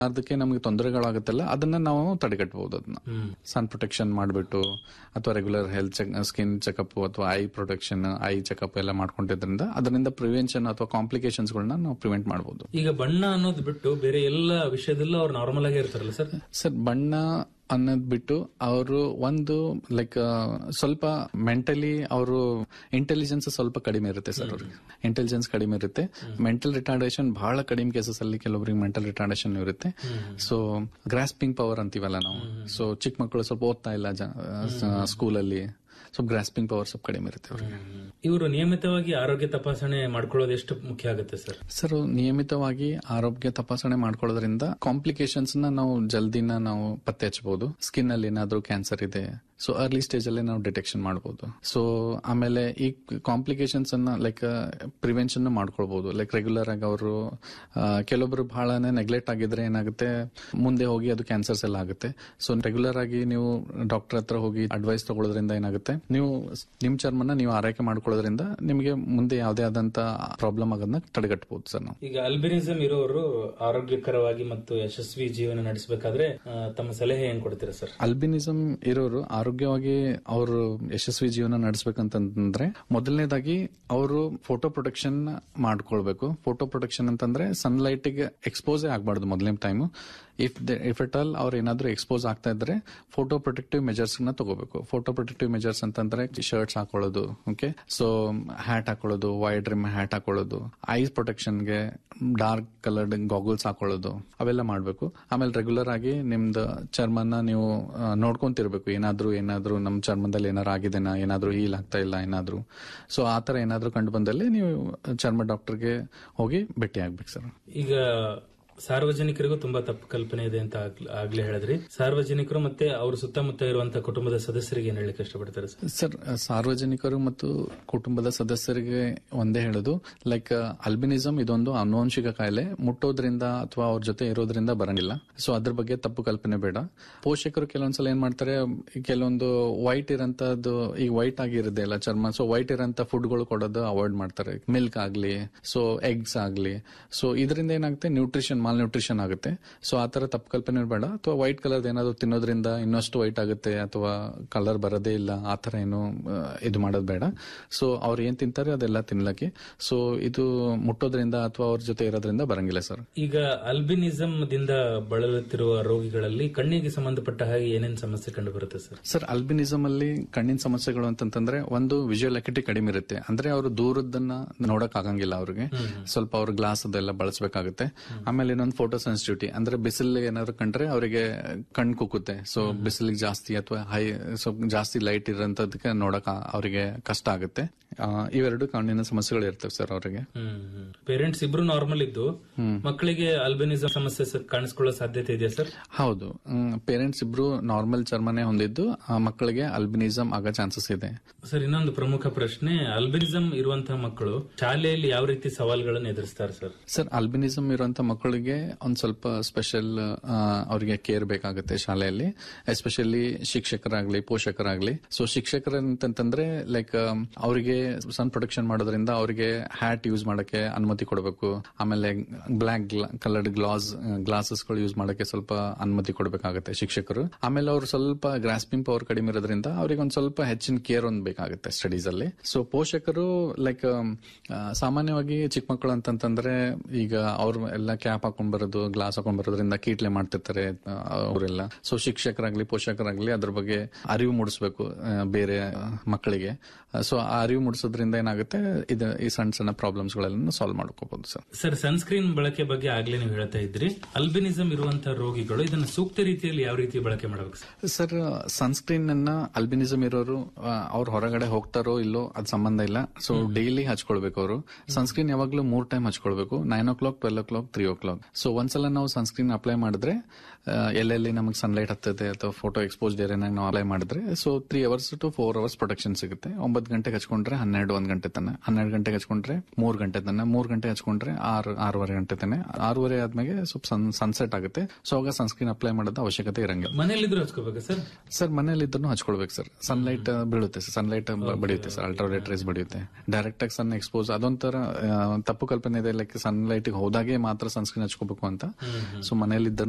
ಅದಕ್ಕೆ ನಮಗೆ ತೊಂದರೆಗಳಾಗುತ್ತಲ್ಲ ಅದನ್ನ ನಾವು ತಡೆಗಟ್ಟಬಹುದು ಅದನ್ನ ಸನ್ ಪ್ರೊಟೆಕ್ಷನ್ ಮಾಡಿಬಿಟ್ಟು ಅಥವಾ ರೆಗ್ಯುಲರ್ ಹೆಲ್ತ್ ಸ್ಕಿನ್ ಚೆಕಪ್ ಅಥವಾ ಐ ಪ್ರೊಟೆಕ್ಷನ್ ಐ ಚೆಕಪ್ ಎಲ್ಲ ಮಾಡ್ಕೊಂಡಿದ್ರಿಂದ ಅದರಿಂದ ಪ್ರಿವೆನ್ಷನ್ ಅಥವಾ ಕಾಂಪ್ಲಿಕೇಶನ್ಸ್ ಗಳನ್ನ ನಾವು ಪ್ರಿವೆಂಟ್ ಮಾಡಬಹುದು ಈಗ ಬಣ್ಣ ಅನ್ನೋದು ಬಿಟ್ಟು ಬೇರೆ ಎಲ್ಲ ವಿಷಯದಲ್ಲೂ ಅವ್ರು ನಾರ್ಮಲ್ ಆಗೇ ಇರ್ತಾರಲ್ಲ ಸರ್ ಸರ್ ಬಣ್ಣ ಅನ್ನೋದ್ ಬಿಟ್ಟು ಅವರು ಒಂದು ಲೈಕ್ ಸ್ವಲ್ಪ ಮೆಂಟಲಿ ಅವರು ಇಂಟೆಲಿಜೆನ್ಸ್ ಸ್ವಲ್ಪ ಕಡಿಮೆ ಇರುತ್ತೆ ಸರ್ ಅವ್ರಿಗೆ ಇಂಟೆಲಿಜೆನ್ಸ್ ಕಡಿಮೆ ಇರುತ್ತೆ ಮೆಂಟಲ್ ರಿಟಾರ್ಡೇಷನ್ ಬಹಳ ಕಡಿಮೆ ಕೇಸಸ್ ಅಲ್ಲಿ ಕೆಲವರಿಗೆ ಮೆಂಟಲ್ ರಿಟಾರ್ಡೇಷನ್ ಇರುತ್ತೆ ಸೊ ಗ್ರಾಸ್ಪಿಂಗ್ ಪವರ್ ಅಂತೀವಲ್ಲ ನಾವು ಸೊ ಚಿಕ್ಕ ಮಕ್ಕಳು ಸ್ವಲ್ಪ ಓದ್ತಾ ಇಲ್ಲ ಸ್ಕೂಲಲ್ಲಿ ಸ್ವಲ್ಪ ಗ್ರಾಸ್ಪಿಂಗ್ ಪವರ್ ಸ್ವಲ್ಪ ಕಡಿಮೆ ಇರುತ್ತೆ ಅವ್ರಿಗೆ ಇವರು ನಿಯಮಿತವಾಗಿ ಆರೋಗ್ಯ ತಪಾಸಣೆ ಮಾಡ್ಕೊಳ್ಳೋದು ಎಷ್ಟು ಮುಖ್ಯ ಆಗುತ್ತೆ ಸರ್ ಸರ್ ನಿಯಮಿತವಾಗಿ ಆರೋಗ್ಯ ತಪಾಸಣೆ ಮಾಡ್ಕೊಳ್ಳೋದ್ರಿಂದ ಕಾಂಪ್ಲಿಕೇಶನ್ಸ್ ನ ನಾವು ಜಲ್ದಿನ ನಾವು ಪತ್ತೆ ಹಚ್ಚಬಹುದು ಸ್ಕಿನ್ ಅಲ್ಲಿ ಏನಾದ್ರೂ ಕ್ಯಾನ್ಸರ್ ಇದೆ ಸೊ ಅರ್ಲಿ ಸ್ಟೇಜ್ ಅಲ್ಲೇ ನಾವು ಡಿಟೆಕ್ಷನ್ ಮಾಡಬಹುದು ಸೊ ಆಮೇಲೆ ಈ ಕಾಂಪ್ಲಿಕೇಶನ್ಸ್ ಅನ್ನ ಲೈಕ್ ಪ್ರಿವೆನ್ಷನ್ ಮಾಡ್ಕೊಳ್ಬಹುದು ಲೈಕ್ ರೆಗ್ಯುಲರ್ ಆಗಿ ಅವರು ಕೆಲವೊಬ್ರು ಬಹಳನೇ ನೆಗ್ಲೆಕ್ಟ್ ಆಗಿದ್ರೆ ಏನಾಗುತ್ತೆ ಮುಂದೆ ಹೋಗಿ ಅದು ಕ್ಯಾನ್ಸರ್ಸ್ ಎಲ್ಲ ಆಗುತ್ತೆ ಸೊ ರೆಗ್ಯುಲರ್ ಆಗಿ ನೀವು ಡಾಕ್ಟರ್ ಹತ್ರ ಹೋಗಿ ಅಡ್ವೈಸ್ ತಗೊಳ್ಳೋದ್ರಿಂದ ಏನಾಗುತ್ತೆ ನೀವು ನಿಮ್ ಚರ್ಮನ ನೀವು ಆರೈಕೆ ಮಾಡ್ಕೊಳ್ಳೋದ್ರಿಂದ ನಿಮಗೆ ಮುಂದೆ ಯಾವುದೇ ಆದಂತ ಪ್ರಾಬ್ಲಮ್ ಆಗೋದನ್ನ ತಡೆಗಟ್ಟಬಹುದು ಸರ್ ನಾವು ಈಗ ಅಲ್ಬಿನಿಸಂ ಇರೋರು ಆರೋಗ್ಯಕರವಾಗಿ ಮತ್ತು ಯಶಸ್ವಿ ಜೀವನ ನಡೆಸಬೇಕಾದ್ರೆ ಆ, ತಮ್ಮ ಸಲಹೆ ಏನ್ ಕೊಡ್ತೀರಾ ಸರ್ ಅಲ್ಬಿನಿಸಂ ಇರೋರು ಆರೋಗ್ಯವಾಗಿ ಅವರು ಯಶಸ್ವಿ ಜೀವನ ನಡೆಸಬೇಕಂತಂದ್ರೆ ಮೊದಲನೇದಾಗಿ ಅವರು ಫೋಟೋ ಪ್ರೊಟೆಕ್ಷನ್ ಮಾಡ್ಕೊಳ್ಬೇಕು ಫೋಟೋ ಪ್ರೊಟೆಕ್ಷನ್ ಅಂತಂದ್ರೆ ಸನ್ಲೈಟ್ ಗೆ ಎಕ್ಸ್ಪೋಸೇ ಆಗಬಾರ್ದು ಮೊದಲನೇ time if if it all ಅವ್ರು ಏನಾದ್ರೂ ಎಕ್ಸ್ಪೋಸ್ ಆಗ್ತಾ ಇದ್ರೆ ಫೋಟೋ ಪ್ರೊಟೆಕ್ಟಿವ್ ಮೆಜರ್ಸ್ ನ ತಗೋಬೇಕು ಫೋಟೋ ಪ್ರೊಟೆಕ್ಟಿವ್ ಮೆಜರ್ಸ್ ಅಂತಂದ್ರೆ ಶರ್ಟ್ಸ್ ಹಾಕೊಳ್ಳೋದು ಓಕೆ ಸೊ ಹ್ಯಾಟ್ ಹಾಕೊಳ್ಳೋದು ವೈಡ್ ರಿಮ್ ಹ್ಯಾಟ್ ಹಾಕೊಳ್ಳೋದು ಐಸ್ ಪ್ರೊಟೆಕ್ಷನ್ ಗೆ ಡಾರ್ಕ್ ಕಲರ್ಡ್ ಗಾಗಲ್ಸ್ ಹಾಕೊಳ್ಳೋದು ಅವೆಲ್ಲ ಮಾಡಬೇಕು ಆಮೇಲೆ ರೆಗ್ಯುಲರ್ ಆಗಿ ನಿಮ್ದು ಚರ್ಮನ ನೀವು ಆ, ನೋಡ್ಕೊಂತಿರ್ಬೇಕು ಏನಾದ್ರೂ ಏನಾದ್ರೂ ನಮ್ ಚರ್ಮದಲ್ಲಿ ಏನಾದ್ರು ಆಗಿದೆನಾ ಏನಾದ್ರೂ ಹೀಲ್ ಆಗ್ತಾ ಇಲ್ಲ ಏನಾದ್ರೂ ಸೊ ಆತರ ಏನಾದ್ರೂ ಕಂಡು ಬಂದಲ್ಲಿ ನೀವು ಚರ್ಮ ಡಾಕ್ಟರ್ಗೆ ಹೋಗಿ ಭೇಟಿ ಆಗ್ಬೇಕು ಸರ್ ಈಗ ಸಾರ್ವಜನಿಕರಿಗೂ ತುಂಬಾ ತಪ್ಪು ಕಲ್ಪನೆ ಇದೆ ಅಂತ ಆಗ್ಲ- ಆಗ್ಲೇ ಹೇಳಿದ್ರಿ ಸಾರ್ವಜನಿಕರು ಮತ್ತೆ ಅವ್ರ ಸುತ್ತಮುತ್ತ ಇರುವಂತಹ ಕುಟುಂಬದ ಸದಸ್ಯರಿಗೆ ಏನ್ ಹೇಳಲಿಕ್ಕೆ ಇಷ್ಟಪಡ್ತಾರೆ ಸರ್ ಸರ್ ಸಾರ್ವಜನಿಕರು ಮತ್ತು ಕುಟುಂಬದ ಸದಸ್ಯರಿಗೆ ಒಂದೇ ಹೇಳೋದು ಲೈಕ್ ಅಲ್ಬಿನಿಸಂ ಇದೊಂದು ಆನುವಂಶಿಕ ಕಾಯಿಲೆ ಮುಟ್ಟೋದ್ರಿಂದ ಅಥವಾ ಅವ್ರ ಜೊತೆ ಇರೋದ್ರಿಂದ ಬರಂಗಿಲ್ಲ ಸೊ ಅದ್ರ ಬಗ್ಗೆ ತಪ್ಪು ಕಲ್ಪನೆ ಬೇಡ ಪೋಷಕರು ಕೆಲವೊಂದ್ಸಲ ಏನ್ ಮಾಡ್ತಾರೆ ಕೆಲವೊಂದು ವೈಟ್ ಇರಂತದ್ದು ಈಗ ವೈಟ್ ಆಗಿರುತ್ತೆ ಅಲ್ಲ ಚರ್ಮ ಸೊ ವೈಟ್ ಇರೋಂತ ಫುಡ್ಗಳು ಕೊಡೋದು ಅವಾಯ್ಡ್ ಮಾಡ್ತಾರೆ ಮಿಲ್ಕ್ ಆಗ್ಲಿ ಸೊ ಎಗ್ಸ್ ಆಗ್ಲಿ ಸೊ ಇದರಿಂದ ಏನಾಗುತ್ತೆ ನ್ಯೂಟ್ರಿಷನ್ ಮಾಲ್ ನ್ಯೂಟ್ರಿಷನ್ ಆಗುತ್ತೆ ಸೊ ಆ ತರ ತಪ್ಪು ಕಲ್ಪನೆ ಬೇಡ ಅಥವಾ ವೈಟ್ ಕಲರ್ ಏನಾದ್ರು ತಿನ್ನೋದ್ರಿಂದ ಇನ್ನಷ್ಟು ವೈಟ್ ಆಗುತ್ತೆ ಅಥವಾ ಕಲರ್ ಬರೋದೇ ಇಲ್ಲ ಆ ತರ ಏನು ಆ, ಇದು ಮಾಡೋದು ಬೇಡ ಸೊ ಅವ್ರು ಏನ್ ತಿಂತಾರೆ ಅದೆಲ್ಲ ತಿನ್ಲಕ್ಕೆ ಸೊ ಇದು ಮುಟ್ಟೋದ್ರಿಂದ ಅಥವಾ ಅವ್ರ ಜೊತೆ ಇರೋದ್ರಿಂದ ಬರಂಗಿಲ್ಲ ಸರ್ ಈಗ ಅಲ್ಬಿನಿಸಂ ದಿಂದ ಬಳಲುತ್ತಿರುವ ರೋಗಿಗಳಲ್ಲಿ ಕಣ್ಣಿಗೆ ಸಂಬಂಧಪಟ್ಟ ಹಾಗೆ ಏನೇನ್ ಸಮಸ್ಯೆ ಕಂಡು ಬರುತ್ತೆ ಸರ್ ಸರ್ ಅಲ್ಬಿನಿಸಂ ಅಲ್ಲಿ ಕಣ್ಣಿನ ಸಮಸ್ಯೆಗಳು ಅಂತಂತಂದ್ರೆ ಒಂದು ವಿಜುವಲ್ ಅಕಿಟಿ ಕಡಿಮೆ ಇರುತ್ತೆ ಅಂದ್ರೆ ಅವರು ದೂರದನ್ನ ನೋಡಕ್ ಆಗಂಗಿಲ್ಲ ಅವ್ರಿಗೆ ಸ್ವಲ್ಪ ಅವ್ರ ಗ್ಲಾಸ್ ಅದೆಲ್ಲ ಬಳಸಬೇಕಾಗುತ್ತೆ ಆಮೇಲೆ ಇನ್ನೊಂದು ಫೋಟೋ ಸೆನ್ಸಿಟಿವಿಟಿ ಅಂದ್ರೆ ಬಿಸಿಲು ಏನಾದ್ರು ಕಂಡ್ರೆ ಅವರಿಗೆ ಕಣ್ ಕುಕ್ಕುತ್ತೆ ಸೊ ಬಿಸಿಲಿಗೆ ಜಾಸ್ತಿ ಅಥವಾ ಹೈ ಸ್ವಲ್ಪ ಜಾಸ್ತಿ ಲೈಟ್ ಇರೋಂಥದಕ್ಕೆ ನೋಡಕ್ ಆ- ಅವರಿಗೆ ಕಷ್ಟ ಆಗುತ್ತೆ ಆ, ಇವೆರಡು ಕಣ್ಣಿನ ಸಮಸ್ಯೆಗಳು ಇರ್ತವೆ ಸರ್ ಅವರಿಗೆ ಪೇರೆಂಟ್ಸ್ ಇಬ್ರು ನಾರ್ಮಲ್ ಇದ್ದು ಮಕ್ಕಳಿಗೆ ಅಲ್ಬಿನಿಸಂ ಸಮಸ್ಯೆ ಸ- ಕಾಣಿಸ್ಕೊಳ್ಳೋ ಸಾಧ್ಯತೆ ಇದೆಯಾ ಸರ್ ಹೌದು ಪೇರೆಂಟ್ಸ್ ಇಬ್ರು ನಾರ್ಮಲ್ ಚರ್ಮನೆ ಹೊಂದಿದ್ದು ಆ ಮಕ್ಕಳಿಗೆ ಅಲ್ಬಿನಿಸಂ ಆಗೋ ಚಾನ್ಸಸ್ ಇದೆ ಸರ್ ಇನ್ನೊಂದು ಪ್ರಮುಖ ಪ್ರಶ್ನೆ ಅಲ್ಬಿನಿಸಂ ಇರುವಂತಹ ಮಕ್ಕಳು ಶಾಲೆಯಲ್ಲಿ ಯಾವ ರೀತಿ ಸವಾಲುಗಳನ್ನು ಎದುರಿಸ್ತಾರೆ ಸರ್ ಸರ್ ಅಲ್ಬಿನಿಸಂ ಇರುವಂತ ಮಕ್ಕಳಿಗೆ ಒಂದ್ ಸ್ವಲ್ಪ ಸ್ಪೆಷಲ್ ಅವರಿಗೆ ಕೇರ್ ಬೇಕಾಗುತ್ತೆ ಶಾಲೆಯಲ್ಲಿ ಎಸ್ಪೆಷಲಿ ಶಿಕ್ಷಕರಾಗ್ಲಿ ಪೋಷಕರಾಗ್ಲಿ ಸೊ ಶಿಕ್ಷಕರ ಅಂತಂತಂದ್ರೆ ಲೈಕ್ ಅವರಿಗೆ ಸನ್ ಪ್ರೊಟೆಕ್ಷನ್ ಮಾಡೋದ್ರಿಂದ ಅವರಿಗೆ ಹ್ಯಾಟ್ ಯೂಸ್ ಮಾಡಕ್ಕೆ ಅನುಮತಿ ಕೊಡಬೇಕು ಆಮೇಲೆ ಬ್ಲಾಕ್ ಕಲರ್ಡ್ ಗ್ಲಾಸ್ ಗ್ಲಾಸಸ್ ಗಳು ಯೂಸ್ ಮಾಡಕ್ಕೆ ಸ್ವಲ್ಪ ಅನುಮತಿ ಕೊಡಬೇಕಾಗುತ್ತೆ ಶಿಕ್ಷಕರು ಆಮೇಲೆ ಅವ್ರು ಸ್ವಲ್ಪ ಗ್ರಾಸ್ಪಿಂಗ್ ಪವರ್ ಕಡಿಮೆ ಇರೋದ್ರಿಂದ ಅವ್ರಿಗೆ ಒಂದ್ ಸ್ವಲ್ಪ ಹೆಚ್ಚಿನ ಕೇರ್ ಒಂದು ಬೇಕಾಗುತ್ತೆ ಸ್ಟಡೀಸ್ ಅಲ್ಲಿ ಸೊ ಪೋಷಕರು ಲೈಕ್ ಸಾಮಾನ್ಯವಾಗಿ ಚಿಕ್ಕ ಮಕ್ಕಳು ಅಂತಂತಂದ್ರೆ ಈಗ ಅವ್ರು ಎಲ್ಲ ಕ್ಯಾಪ್ ಹಾಕೊಂಡ್ ಬರೋದು ಗ್ಲಾಸ್ ಹಾಕೊಂಡ್ ಬರೋದ್ರಿಂದ ಕೀಟ್ಲೆ ಮಾಡ್ತಿರ್ತಾರೆ ಆ, ಅವರೆಲ್ಲ ಸೊ ಶಿಕ್ಷಕರಾಗ್ಲಿ ಪೋಷಕರಾಗ್ಲಿ ಅದ್ರ ಬಗ್ಗೆ ಅರಿವು ಮೂಡಿಸ್ಬೇಕು ಆ, ಬೇರೆ ಆ, ಮಕ್ಕಳಿಗೆ ಸೊ ಆ ಅರಿವು ಮೂಡಿಸೋದ್ರಿಂದ ಏನಾಗುತ್ತೆ ಇದು ಈ ಸಣ್ಣ ಸಣ್ಣ ಪ್ರಾಬ್ಲಮ್ಸ್ ಗಳೆಲ್ಲ ಸಾಲ್ವ್ ಮಾಡ್ಕೋಬಹುದು ಸರ್ ಸರ್ ಸನ್ಸ್ಕ್ರೀನ್ ಬಳಕೆ ಬಗ್ಗೆ ಆಗ್ಲೇ ನೀವು ಹೇಳ್ತಾ ಇದ್ರಿ ಅಲ್ಬಿನಿಸಂ ಇರುವಂತಹ ರೋಗಿಗಳು ಇದನ್ನು ಸೂಕ್ತ ರೀತಿಯಲ್ಲಿ ಯಾವ ರೀತಿ ಬಳಕೆ ಮಾಡಬೇಕು ಸರ್ ಸರ್ ಸನ್ಸ್ಕ್ರೀನ್ ಅನ್ನ ಅಲ್ಬಿನಿಸಂ ಇರೋರು ಅವ್ರ ಹೊರಗಡೆ ಹೋಗ್ತಾರೋ ಇಲ್ಲೋ ಅದ್ ಸಂಬಂಧ ಇಲ್ಲ ಸೊ ಡೈಲಿ ಹಚ್ಕೊಳ್ಬೇಕು ಅವರು ಸನ್ಸ್ಕ್ರೀನ್ ಯಾವಾಗ್ಲೂ ಮೂರ್ ಟೈಮ್ ಹಚ್ಕೊಳ್ಬೇಕು nine o'clock twelve o'clock three o'clock so ಒಂದ್ಸಲ ನಾವು ಸನ್ಸ್ಕ್ರೀನ್ ಅಪ್ಲೈ ಮಾಡಿದ್ರೆ ಆ, ಎಲ್ಲೆಲ್ಲಿ ನಮಗೆ ಸನ್ಲೈಟ್ ಹತ್ತದೆ ಅಥವಾ ಫೋಟೋ ಎಕ್ಸ್ಪೋಸ್ ಏರಿಯಾನಾಗ ನಾವು ಅಪ್ಲೈ ಮಾಡಿದ್ರೆ so three hours to four hours protection ಸಿಗುತ್ತೆ ಒಂಬತ್ತು ಗಂಟೆಗೆ ಹಚ್ಕೊಂಡ್ರೆ ಹನ್ನೆರಡು ಒಂದ್ ಗಂಟೆ ತನ ಹನ್ನೆರಡು ಗಂಟೆಗೆ ಹಚ್ಕೊಂಡ್ರೆ ಮೂರ್ ಗಂಟೆ ತನ ಮೂರ್ ಗಂಟೆ ಹಚ್ಕೊಂಡ್ರೆ ಆರು ಆರೂವರೆ ಗಂಟೆ ತನ ಆರೂವರೆ ಆದ್ಮೇಲೆ ಸ್ವಲ್ಪ ಸನ್ಸೆಟ್ ಆಗುತ್ತೆ ಸೊ ಆಗ ಸನ್ಸ್ಕ್ರೀನ್ ಅಪ್ಲೈ ಮಾಡೋದು ಅವಶ್ಯಕತೆ ಇರಂಗಿಲ್ಲ ಮನೆಯಲ್ಲಿದ್ರು ಹಚ್ಕೋಬೇಕಾ ಸರ್ ಸರ್ ಮನೇಲಿ ಇದ್ರೂ ಹಚ್ಕೊಳ್ಬೇಕು ಸರ್ ಸನ್ಲೈಟ್ ಬೀಳುತ್ತೆ ಸರ್ ಸನ್ಲೈಟ್ ಬಡಿಯುತ್ತೆ ಸರ್ ಅಲ್ಟ್ರಾವೈಲೆಟ್ ರೇಸ್ ಬಡಿಯುತ್ತೆ ಡೈರೆಕ್ಟ್ ಆಗಿ ಸನ್ ಎಕ್ಸ್ಪೋಸ್ ಅದೊಂಥರ ಆ, ತಪ್ಪು ಕಲ್ಪನೆ ಇದೆ ಲೈಕ್ ಸನ್ಲೈಟ್ ಹೋದಾಗೆ ಮಾತ್ರ ಸನ್ಸ್ಕ್ರೀನ್ ಹಚ್ಕೋಬೇಕು ಅಂತ ಸೊ ಮನೇಲಿ